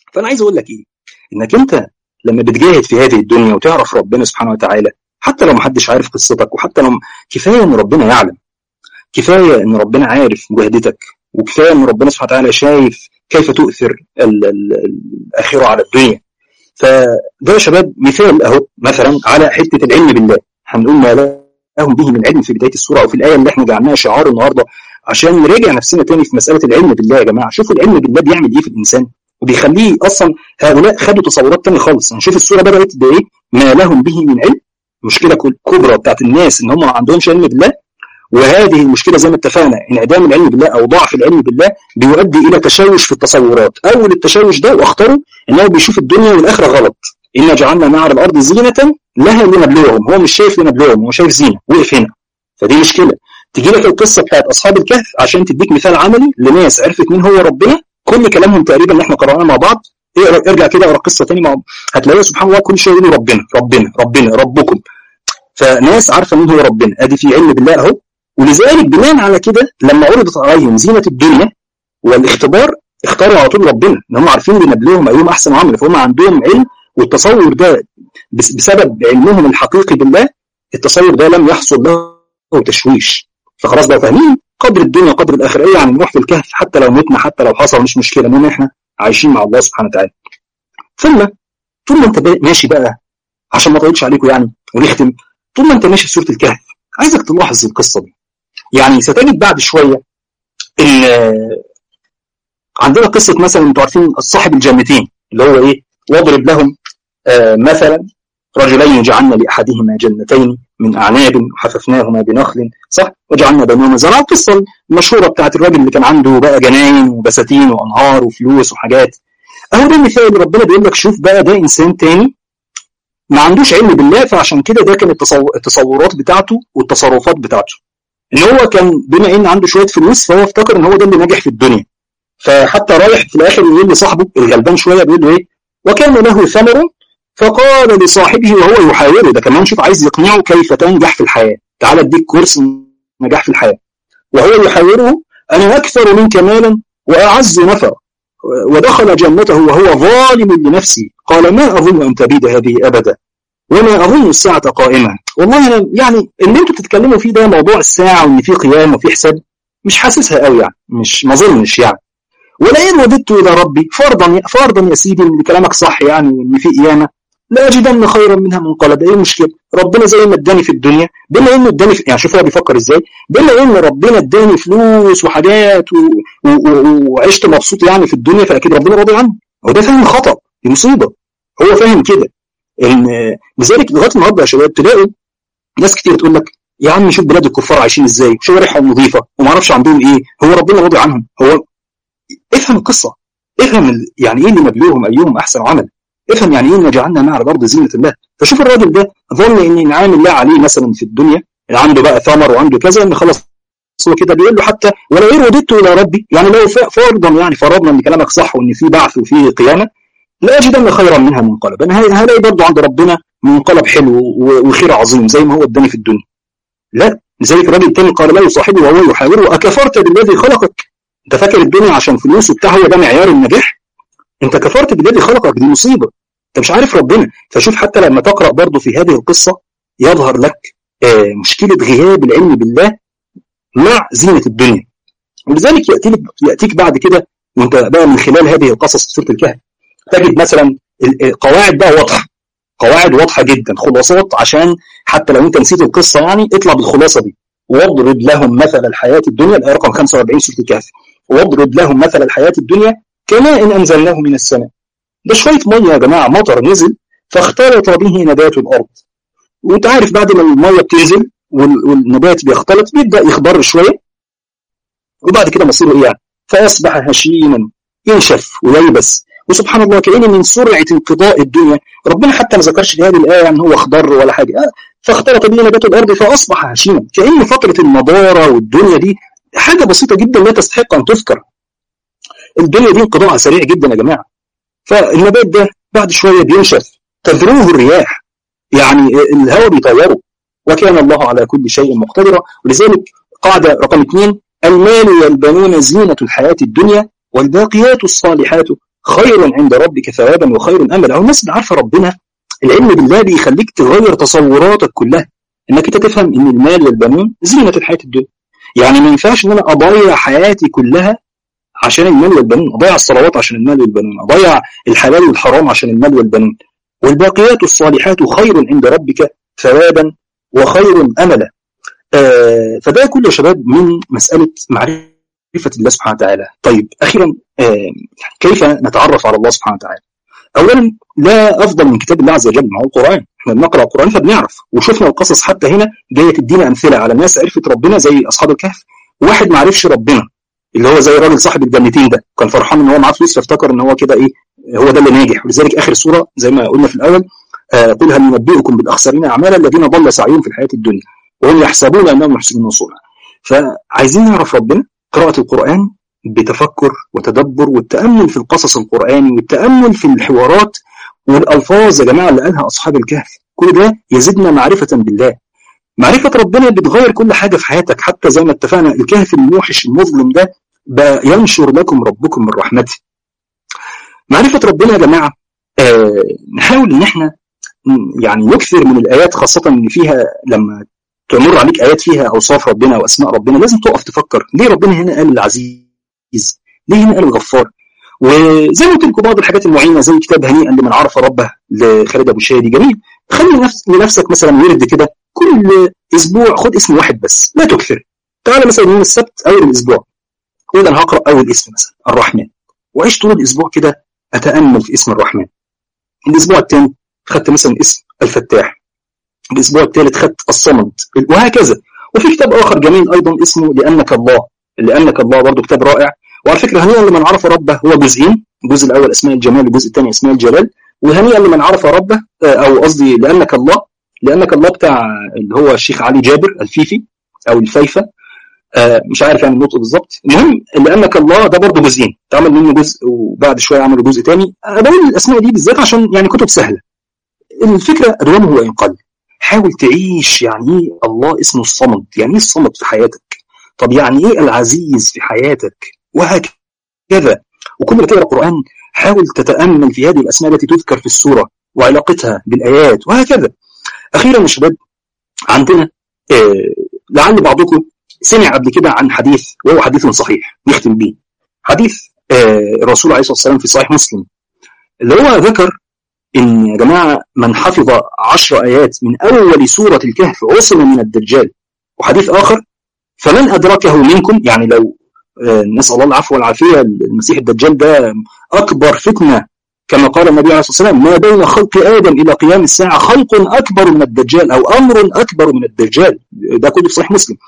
فانا عايز اقول لك ايه انك انت لما بتجاهد في هذه الدنيا وتعرف ربنا سبحانه وتعالى حتى لو محدش عارف قصتك وحتى لو كفايه ان ربنا يعلم كفايه ان ربنا عارف مجاهدتك وكفايه ان ربنا سبحانه وتعالى شايف كيف تؤثر ال ال الاخره على الدنيا فده يا شباب مثال اهو مثلا على حته العلم بالله هنقول ما لهم به من علم في بدايه السوره او في الايه اللي احنا جعلناها شعار النهارده عشان نراجع نفسنا تاني في مساله العلم بالله يا جماعه شوفوا العلم بالله بيعمل ايه في الانسان وبيخليه اصلا هؤلاء خدوا تصورات تانية خالص نشوف السوره بدات بايه ما لهم به من علم مشكله كبرى بتاعت الناس ان هم ما عندهمش علم بالله وهذه المشكله زي ما اتفقنا انعدام العلم بالله او ضعف العلم بالله بيؤدي الى تشوش في التصورات اول التشوش ده واخطره ان هو بيشوف الدنيا والاخره غلط انا جعلنا نار الارض زينه لها لنبلوهم هو مش شايف لنبلوهم هو شايف زينه وقف هنا فدي مشكله تجي لك القصه بتاعت اصحاب الكهف عشان تديك مثال عملي لناس عرفت مين هو ربنا كل كلامهم تقريبا اللي احنا قرأناه مع بعض اقرا ارجع كده اقرا قصه تاني مع هتلاقيها سبحان الله كل شويه يقولوا ربنا ربنا ربنا ربكم فناس عارفه مين هو ربنا ادي في علم بالله اهو ولذلك بناء على كده لما عرضت عليهم زينه الدنيا والاختبار اختاروا على طول ربنا ان هم عارفين لنبلوهم ايهم احسن عمل فهم عندهم علم والتصور ده بسبب علمهم الحقيقي بالله التصور ده لم يحصل له تشويش فخلاص بقى فاهمين قدر الدنيا قدر الاخره ايه يعني نروح في الكهف حتى لو متنا حتى لو حصل مش مشكله المهم احنا عايشين مع الله سبحانه وتعالى ثم طول ما انت ماشي بقى عشان ما اطولش عليكم يعني ونختم طول ما انت ماشي في سوره الكهف عايزك تلاحظ القصه دي يعني ستجد بعد شويه ان عندنا قصه مثلا انتوا عارفين صاحب الجنتين اللي هو ايه واضرب لهم آه مثلا رجلين جعلنا لاحدهما جنتين من اعناب وحففناهما بنخل صح وجعلنا بينهما زرعا القصه المشهوره بتاعت الراجل اللي كان عنده بقى جناين وبساتين وانهار وفلوس وحاجات اهو ده المثال اللي ربنا بيقول لك شوف بقى ده انسان تاني ما عندوش علم بالله فعشان كده ده كان التصورات بتاعته والتصرفات بتاعته ان هو كان بما ان عنده شويه فلوس فهو افتكر ان هو ده اللي ناجح في الدنيا فحتى رايح في الاخر يقول لصاحبه الغلبان شويه بيقول له ايه وكان له ثمر فقال لصاحبه وهو يحاوره ده كمان شوف عايز يقنعه كيف تنجح في الحياه تعال اديك كورس نجاح في الحياه وهو يحاوره انا اكثر منك مالا واعز نفرا ودخل جنته وهو ظالم لنفسه قال ما اظن ان تبيد هذه ابدا وما اظن الساعه قائمه والله انا يعني اللي انتوا بتتكلموا فيه ده موضوع الساعه وان في قيام وفي حساب مش حاسسها قوي يعني مش ما اظنش يعني ولئن وددت الى ربي فرضا فرضا يا سيدي ان كلامك صح يعني وان في قيامه لا اجدن خيرا منها منقلب ايه المشكله ربنا زي ما اداني في الدنيا بما انه اداني في... يعني شوف هو بيفكر ازاي بما ان ربنا اداني فلوس وحاجات و... و... و... وعشت مبسوط يعني في الدنيا فاكيد ربنا راضي عني هو ده فهم خطا دي مصيبه هو فاهم كده ان لذلك لغايه النهارده يا شباب تلاقوا ناس كتير تقول لك يا عم شوف بلاد الكفار عايشين ازاي شوارعهم نظيفه وما اعرفش عندهم ايه هو ربنا راضي عنهم هو افهم القصه افهم ال... يعني ايه اللي نبلوهم ايهم احسن عمل افهم يعني ايه ان جعلنا مع الارض زينه الله فشوف الراجل ده ظن ان انعام الله عليه مثلا في الدنيا اللي عنده بقى ثمر وعنده كذا ان خلاص هو كده بيقول له حتى ولئن رددت الى ربي يعني لو فرضا يعني فرضنا ان كلامك صح وان في بعث وفي قيامه لا اجدن خيرا منها منقلبا انا هلاقي برضه عند ربنا منقلب حلو وخير عظيم زي ما هو اداني في الدنيا لا لذلك الراجل الثاني قال له صاحبه وهو يحاوره اكفرت بالذي خلقك انت فاكر الدنيا عشان فلوس وبتاع هو ده معيار النجاح انت كفرت بالذي خلقك دي مصيبه انت مش عارف ربنا فشوف حتى لما تقرا برضه في هذه القصه يظهر لك آه مشكله غياب العلم بالله مع زينه الدنيا ولذلك ياتيك ياتيك بعد كده وانت بقى من خلال هذه القصص في سوره الكهف تجد مثلا قواعد بقى واضحه قواعد واضحه جدا خلاصات عشان حتى لو انت نسيت القصه يعني اطلع بالخلاصه دي واضرب لهم مثل الحياه الدنيا الايه رقم 45 سوره الكهف واضرب لهم مثل الحياه الدنيا كما ان انزلناه من السماء ده شويه ميه يا جماعه مطر نزل فاختلط به نبات الارض وانت عارف بعد ما الميه بتنزل والنبات بيختلط بيبدا يخضر شويه وبعد كده مصيره ايه يعني فاصبح هشيما ينشف وييبس وسبحان الله كأن من سرعة انقضاء الدنيا ربنا حتى ما ذكرش في هذه الآية أن هو اخضر ولا حاجة فاختلط به نبات الأرض فأصبح هشيما كأن فترة النضارة والدنيا دي حاجة بسيطة جدا لا تستحق أن تذكر الدنيا دي انقضاءها سريع جدا يا جماعة فالنبات ده بعد شوية بينشف تذروه الرياح يعني الهواء بيطيره وكان الله على كل شيء مقتدرا ولذلك قاعدة رقم اثنين المال والبنون زينة الحياة الدنيا والباقيات الصالحات خير عند ربك ثوابا وخير املا او الناس اللي عارفه ربنا العلم بالله بيخليك تغير تصوراتك كلها انك انت تفهم ان المال والبنون زينه الحياه الدنيا يعني ما ينفعش ان انا اضيع حياتي كلها عشان المال والبنون اضيع الصلوات عشان المال والبنون اضيع الحلال والحرام عشان المال والبنون والباقيات الصالحات خير عند ربك ثوابا وخير املا آه فده كله يا شباب من مساله معرفه الله سبحانه وتعالى طيب اخيرا آه كيف نتعرف على الله سبحانه وتعالى اولا لا افضل من كتاب الله عز وجل ما هو القران احنا بنقرا القران فبنعرف وشفنا القصص حتى هنا جايه تدينا امثله على ناس عرفت ربنا زي اصحاب الكهف واحد ما عرفش ربنا اللي هو زي الراجل صاحب الجنتين ده كان فرحان ان هو معاه فلوس فافتكر ان هو كده ايه هو ده اللي ناجح ولذلك اخر سوره زي ما قلنا في الاول آه قل هل ننبئكم بالاخسرين اعمالا الذين ضل سعيهم في الحياه الدنيا وهم يحسبون انهم يحسنون صنعا فعايزين نعرف ربنا قراءه القران بتفكر وتدبر والتامل في القصص القراني والتامل في الحوارات والالفاظ يا جماعه اللي قالها اصحاب الكهف كل ده يزيدنا معرفه بالله معرفه ربنا بتغير كل حاجه في حياتك حتى زي ما اتفقنا الكهف الموحش المظلم ده ينشر لكم ربكم من رحمته معرفه ربنا يا جماعه آه نحاول ان احنا يعني نكثر من الايات خاصه ان فيها لما تمر عليك ايات فيها اوصاف ربنا واسماء ربنا لازم تقف تفكر ليه ربنا هنا قال العزيز ليه هنا قال الغفار وزي ما قلت لكم بعض الحاجات المعينه زي كتاب هنيئا لمن عرف ربه لخالد ابو شادي جميل خلي نفس لنفسك مثلا ورد كده كل اسبوع خد اسم واحد بس لا تكثر تعالى مثلا يوم السبت اول الاسبوع قول انا هقرا اول اسم مثلا الرحمن وعيش طول الاسبوع كده اتامل في اسم الرحمن الاسبوع الثاني خدت مثلا اسم الفتاح الاسبوع الثالث خدت الصمد وهكذا وفي كتاب اخر جميل ايضا اسمه لانك الله لانك الله برضه كتاب رائع وعلى فكره هنيئا لمن عرف ربه هو جزئين الجزء الاول اسماء الجمال والجزء الثاني اسماء الجلال وهنيئا لمن عرف ربه او قصدي لانك الله لانك الله بتاع اللي هو الشيخ علي جابر الفيفي او الفيفه مش عارف يعني النطق بالظبط المهم لانك الله ده برضه جزئين اتعمل منه جزء وبعد شويه عملوا جزء ثاني بقول الاسماء دي بالذات عشان يعني كتب سهله الفكره ادومه وان قل حاول تعيش يعني ايه الله اسمه الصمد يعني ايه الصمد في حياتك طب يعني ايه العزيز في حياتك وهكذا وكل ما تقرا القران حاول تتامل في هذه الاسماء التي تذكر في السوره وعلاقتها بالايات وهكذا اخيرا يا شباب عندنا آه لعل بعضكم سمع قبل كده عن حديث وهو حديث صحيح نختم به حديث آه الرسول عليه الصلاه والسلام في صحيح مسلم اللي هو ذكر ان يا جماعه من حفظ عشر ايات من اول سوره الكهف عصم من الدجال وحديث اخر فمن ادركه منكم يعني لو آه نسال الله العفو والعافيه المسيح الدجال ده اكبر فتنه كما قال النبي عليه الصلاه والسلام ما بين خلق ادم الى قيام الساعه خلق اكبر من الدجال او امر اكبر من الدجال ده كله في صحيح مسلم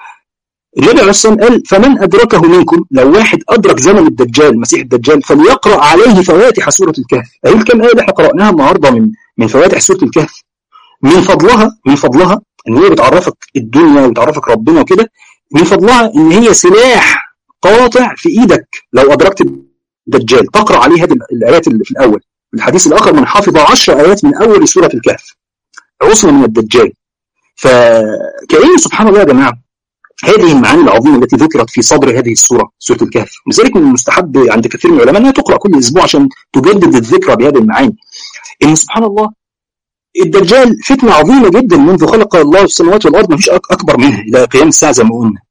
النبي عليه الصلاه والسلام قال فمن ادركه منكم لو واحد ادرك زمن الدجال المسيح الدجال فليقرا عليه فواتح سوره الكهف اهي الكام ايه اللي احنا قراناها النهارده من من فواتح سوره الكهف من فضلها من فضلها ان هي بتعرفك الدنيا وبتعرفك ربنا وكده من فضلها ان هي سلاح قاطع في ايدك لو ادركت الدجال تقرا عليه هذه الايات اللي في الاول الحديث الاخر من حافظ عشر ايات من اول سوره الكهف عصم من الدجال فكأن سبحان الله يا جماعه هذه المعاني العظيمه التي ذكرت في صدر هذه السوره سوره الكهف لذلك من المستحب عند كثير من العلماء انها تقرا كل اسبوع عشان تجدد الذكرى بهذه المعاني ان سبحان الله الدجال فتنه عظيمه جدا منذ خلق الله السماوات والارض ما فيش اكبر منها الى قيام الساعه زي ما قلنا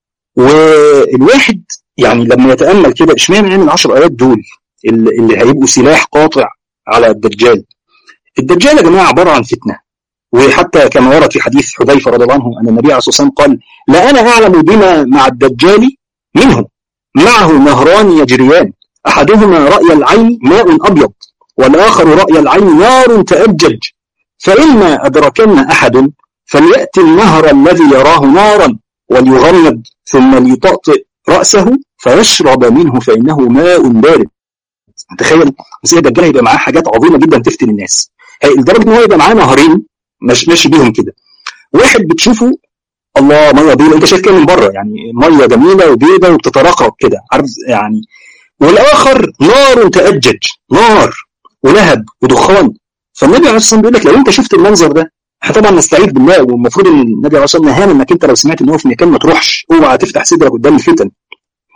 والواحد يعني لما يتامل كده اشمعنى يعني العشر ايات دول اللي هيبقوا سلاح قاطع على الدجال الدجال يا جماعه عباره عن فتنه وحتى كما ورد في حديث حذيفه رضي الله عنه ان النبي عليه الصلاه والسلام قال لا انا اعلم بما مع الدجال منه معه نهران يجريان احدهما راي العين ماء ابيض والاخر راي العين نار تاجج فاما ادركن احد فلياتي النهر الذي يراه نارا وليغمض ثم ليطأطئ راسه فيشرب منه فانه ماء بارد تخيل مسيح الدجال هيبقى معاه حاجات عظيمه جدا تفتن الناس لدرجه ان هو يبقى معاه نهرين مش ماشي بيهم كده واحد بتشوفه الله ميه بيضاء انت شايف كده من بره يعني ميه جميله وبيضاء وبتترقب كده عارف يعني والاخر نار تأجج نار ولهب ودخان فالنبي عليه الصلاه والسلام بيقول لك لو انت شفت المنظر ده احنا طبعا نستعيذ بالله والمفروض ان النبي عليه الصلاه والسلام نهانا انك انت لو سمعت ان هو في مكان ما تروحش اوعى تفتح صدرك قدام الفتن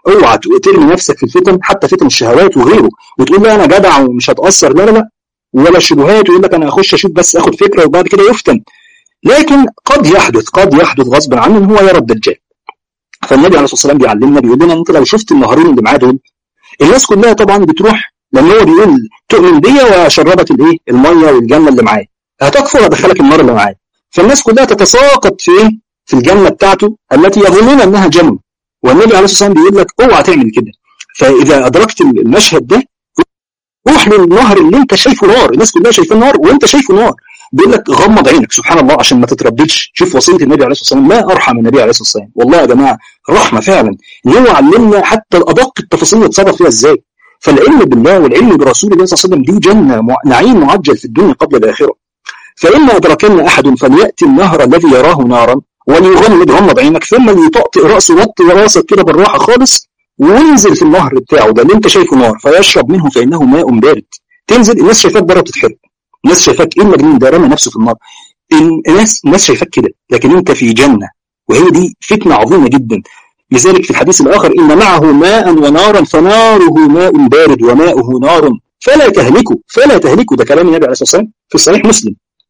اوعى ترمي نفسك في الفتن حتى فتن الشهوات وغيره وتقول لا انا جدع ومش هتاثر لا لا لا ولا الشبهات ويقول لك انا اخش اشوف بس اخد فكره وبعد كده يفتن لكن قد يحدث قد يحدث غصبا عنه ان هو يرى الدجال فالنبي عليه الصلاه والسلام بيعلمنا بيقول لنا انت لو شفت النهرين اللي معاه دول الناس كلها طبعا بتروح لان هو بيقول تؤمن بيا وشربت الايه الميه والجنه اللي معاه هتكفر ادخلك النار اللي معاه فالناس كلها تتساقط في ايه في الجنه بتاعته التي يظنون انها جنه والنبي عليه الصلاه والسلام بيقول لك اوعى تعمل كده فاذا ادركت المشهد ده روح للنهر اللي انت شايفه نار الناس كلها شايفاه نار وانت شايفه نار بيقول لك غمض عينك سبحان الله عشان ما تترددش شوف وصيه النبي عليه الصلاه والسلام ما ارحم النبي عليه الصلاه والسلام والله يا جماعه رحمه فعلا ان هو علمنا حتى ادق التفاصيل نتصرف فيها ازاي فالعلم بالله والعلم برسول الله صلى الله عليه وسلم دي جنه نعيم معجل في الدنيا قبل الاخره فإما أدركن أحد فليأتي النهر الذي يراه نارا وليغمض غمض عينك ثم ليطأطئ رأسه وطي راسك كده بالراحة خالص وانزل في النهر بتاعه ده اللي انت شايفه نار فيشرب منه فإنه ماء بارد تنزل الناس شايفاك بره بتتحرق الناس شايفاك ايه المجنون ده رمى نفسه في النار الناس الناس شايفاك كده لكن انت في جنة وهي دي فتنة عظيمة جدا لذلك في الحديث الآخر إن معه ماء ونارا فناره ماء بارد وماؤه نار فلا تهلكوا فلا تهلكوا ده كلام النبي عليه الصلاة والسلام في الصحيح مسلم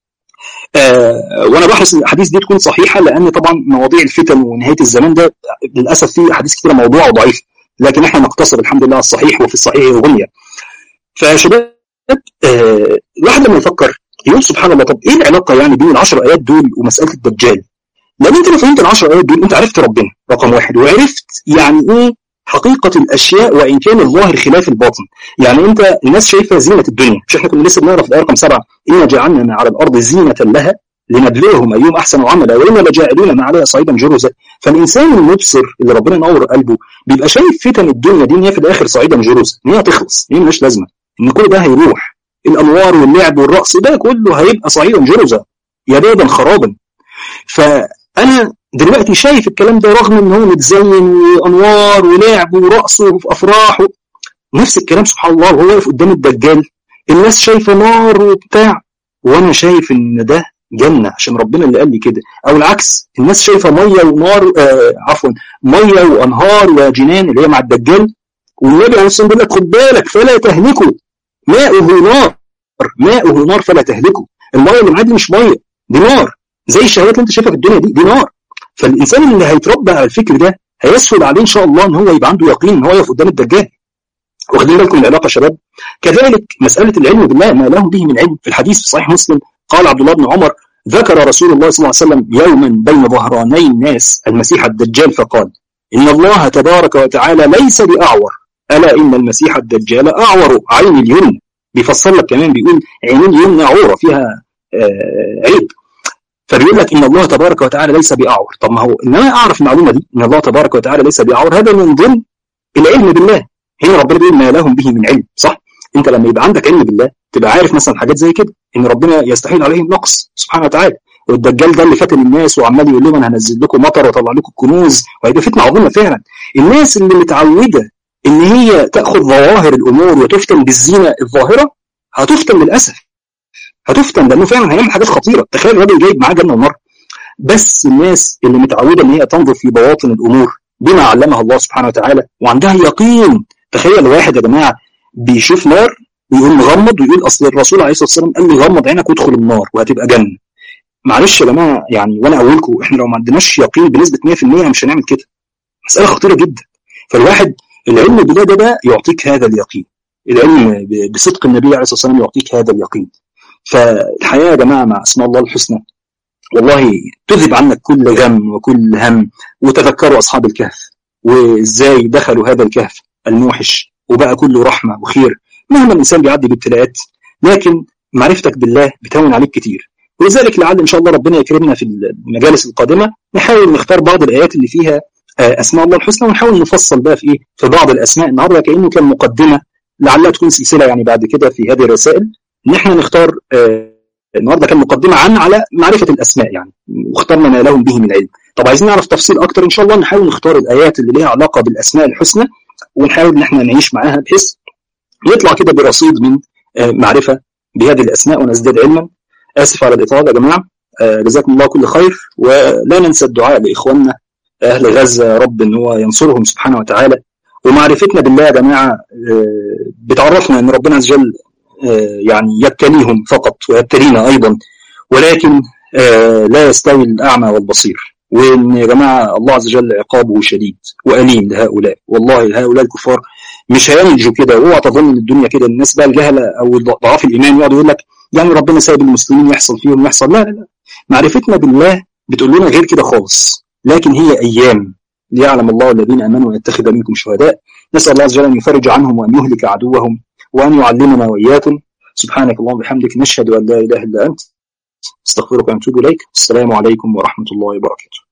آه وانا بحرص ان الاحاديث دي تكون صحيحه لان طبعا مواضيع الفتن ونهايه الزمان ده للاسف في احاديث كثيره موضوعه وضعيف لكن احنا نقتصر الحمد لله على الصحيح وفي الصحيح غنيه فشباب آه الواحد لما يفكر يقول سبحان الله طب ايه العلاقه يعني بين العشر ايات دول ومساله الدجال؟ لان انت لو فهمت العشر ايات دول انت عرفت ربنا رقم واحد وعرفت يعني ايه حقيقة الأشياء وإن كان الظاهر خلاف الباطن يعني أنت الناس شايفة زينة الدنيا مش إحنا كنا لسه بنعرف في الآية رقم سبعة إنا جعلنا ما على الأرض زينة لها لنبلوهم أيهم أحسن عملا وإنا لجاعلون ما عليها صعيدا جرزا فالإنسان المبصر اللي ربنا ينور قلبه بيبقى شايف فتن الدنيا دي إن هي في الآخر صعيدا جرزا إن هي تخلص إن هي ملهاش لازمة إن كل ده هيروح الأنوار واللعب والرقص ده كله هيبقى صعيدا جرزا يبادا خرابا فأنا دلوقتي شايف الكلام ده رغم ان هو متزين وانوار ولعب ورقص وافراح و... نفس الكلام سبحان الله وهو واقف قدام الدجال الناس شايفه نار وبتاع وانا شايف ان ده جنه عشان ربنا اللي قال لي كده او العكس الناس شايفه ميه ونار آه عفوا ميه وانهار وجنان اللي هي مع الدجال والنبي عليه الصلاه والسلام بيقول لك خد بالك فلا تهلكوا ماؤه نار ماؤه نار فلا تهلكوا الميه اللي معاه دي مش ميه دي نار زي الشهوات اللي انت شايفها في الدنيا دي دي نار فالانسان اللي هيتربى على الفكر ده هيسهل عليه ان شاء الله ان هو يبقى عنده يقين ان هو يقف قدام الدجال واخدين بالكم من العلاقه يا شباب كذلك مساله العلم بالله ما لهم به من علم في الحديث في صحيح مسلم قال عبد الله بن عمر ذكر رسول الله صلى الله عليه وسلم يوما بين ظهراني الناس المسيح الدجال فقال ان الله تبارك وتعالى ليس باعور الا ان المسيح الدجال اعور عين اليمنى بيفسر لك كمان بيقول عين اليمنى عوره فيها آه عيب فبيقول لك ان الله تبارك وتعالى ليس باعور طب ما هو ان انا اعرف المعلومه دي ان الله تبارك وتعالى ليس باعور هذا من ضمن العلم بالله هنا ربنا بيقول ما لهم به من علم صح انت لما يبقى عندك علم بالله تبقى عارف مثلا حاجات زي كده ان ربنا يستحيل عليه النقص سبحانه وتعالى والدجال ده اللي فاتن الناس وعمال يقول لهم انا هنزل لكم مطر واطلع لكم كنوز وهيبقى فتنه عظيمه فعلا الناس اللي متعوده ان هي تاخذ ظواهر الامور وتفتن بالزينه الظاهره هتفتن للاسف هتفتن لانه فعلا هيعمل حاجات خطيره تخيل راجل جايب معاه جنه ونار بس الناس اللي متعوده ان هي تنظر في بواطن الامور بما علمها الله سبحانه وتعالى وعندها يقين تخيل واحد يا جماعه بيشوف نار ويقوم مغمض ويقول اصل الرسول عليه الصلاه والسلام قال لي غمض عينك وادخل النار وهتبقى جنه معلش يا جماعه يعني وانا اولكم احنا لو ما عندناش يقين بنسبه 100% مش هنعمل كده مساله خطيره جدا فالواحد العلم بالله ده, ده يعطيك هذا اليقين العلم بصدق النبي عليه الصلاه والسلام يعطيك هذا اليقين فالحياه يا جماعه مع اسماء الله الحسنى والله تذهب عنك كل غم وكل هم وتذكروا اصحاب الكهف وازاي دخلوا هذا الكهف الموحش وبقى كله رحمه وخير مهما الانسان بيعدي بابتلاءات لكن معرفتك بالله بتهون عليك كتير ولذلك لعل ان شاء الله ربنا يكرمنا في المجالس القادمه نحاول نختار بعض الايات اللي فيها اسماء الله الحسنى ونحاول نفصل بقى في ايه في بعض الاسماء النهارده كانه كان مقدمه لعلها تكون سلسله يعني بعد كده في هذه الرسائل ان احنا نختار آه النهارده كان مقدمه عن على معرفه الاسماء يعني واخترنا ما لهم به من علم طب عايزين نعرف تفصيل اكتر ان شاء الله نحاول نختار الايات اللي ليها علاقه بالاسماء الحسنى ونحاول ان احنا نعيش معاها بحيث يطلع كده برصيد من آه معرفه بهذه الاسماء ونزداد علما اسف على الاطاله يا جماعه آه جزاكم الله كل خير ولا ننسى الدعاء لاخواننا اهل غزه رب ان هو ينصرهم سبحانه وتعالى ومعرفتنا بالله يا جماعة بتعرفنا أن ربنا عز وجل يعني يبتليهم فقط ويبتلينا أيضا ولكن لا يستوي الأعمى والبصير وان يا جماعه الله عز وجل عقابه شديد واليم لهؤلاء والله هؤلاء الكفار مش هينجوا كده اوعى تظن ان الدنيا كده الناس بقى الجهله او ضعاف الايمان يقعد يقول لك يعني ربنا سايب المسلمين يحصل فيهم يحصل لا لا لا معرفتنا بالله بتقول لنا غير كده خالص لكن هي ايام ليعلم الله الذين امنوا ويتخذ منكم شهداء نسال الله عز وجل ان يفرج عنهم وان يهلك عدوهم وان يعلمنا واياكم سبحانك اللهم وبحمدك نشهد ان لا اله الا انت استغفرك ونتوب اليك السلام عليكم ورحمه الله وبركاته